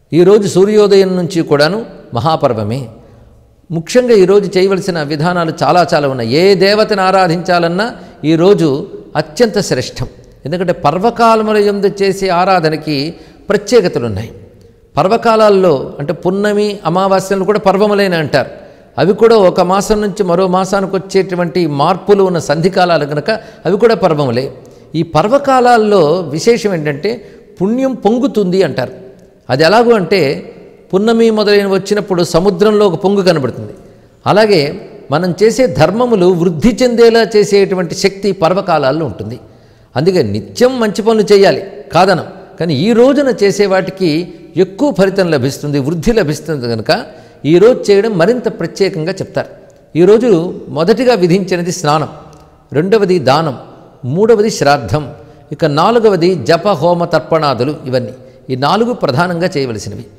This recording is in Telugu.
ఈరోజు సూర్యోదయం నుంచి కూడాను మహాపర్వమే ముఖ్యంగా ఈరోజు చేయవలసిన విధానాలు చాలా చాలా ఉన్నాయి ఏ దేవతను ఆరాధించాలన్నా ఈరోజు అత్యంత శ్రేష్టం ఎందుకంటే పర్వకాలముల యందు చేసే ఆరాధనకి ప్రత్యేకతలు ఉన్నాయి పర్వకాలాల్లో అంటే పున్నమి అమావాస్యలు కూడా పర్వములైన అంటారు అవి కూడా ఒక మాసం నుంచి మరో మాసానికి వచ్చేటువంటి మార్పులు ఉన్న సంధికాలాలు కనుక అవి కూడా పర్వములే ఈ పర్వకాలాల్లో విశేషం ఏంటంటే పుణ్యం పొంగుతుంది అంటారు అది ఎలాగో అంటే పున్నమి మొదలైన వచ్చినప్పుడు సముద్రంలో ఒక పొంగు కనబడుతుంది అలాగే మనం చేసే ధర్మములు వృద్ధి చెందేలా చేసేటువంటి శక్తి పర్వకాలాల్లో ఉంటుంది అందుకే నిత్యం మంచి పనులు చేయాలి కాదనం కానీ ఈ రోజున చేసే వాటికి ఎక్కువ ఫలితం లభిస్తుంది వృద్ధి లభిస్తుంది కనుక ఈరోజు చేయడం మరింత ప్రత్యేకంగా చెప్తారు ఈరోజు మొదటిగా విధించినది స్నానం రెండవది దానం మూడవది శ్రాద్ధం ఇక నాలుగవది జప హోమ తర్పణాదులు ఇవన్నీ ఈ నాలుగు ప్రధానంగా చేయవలసినవి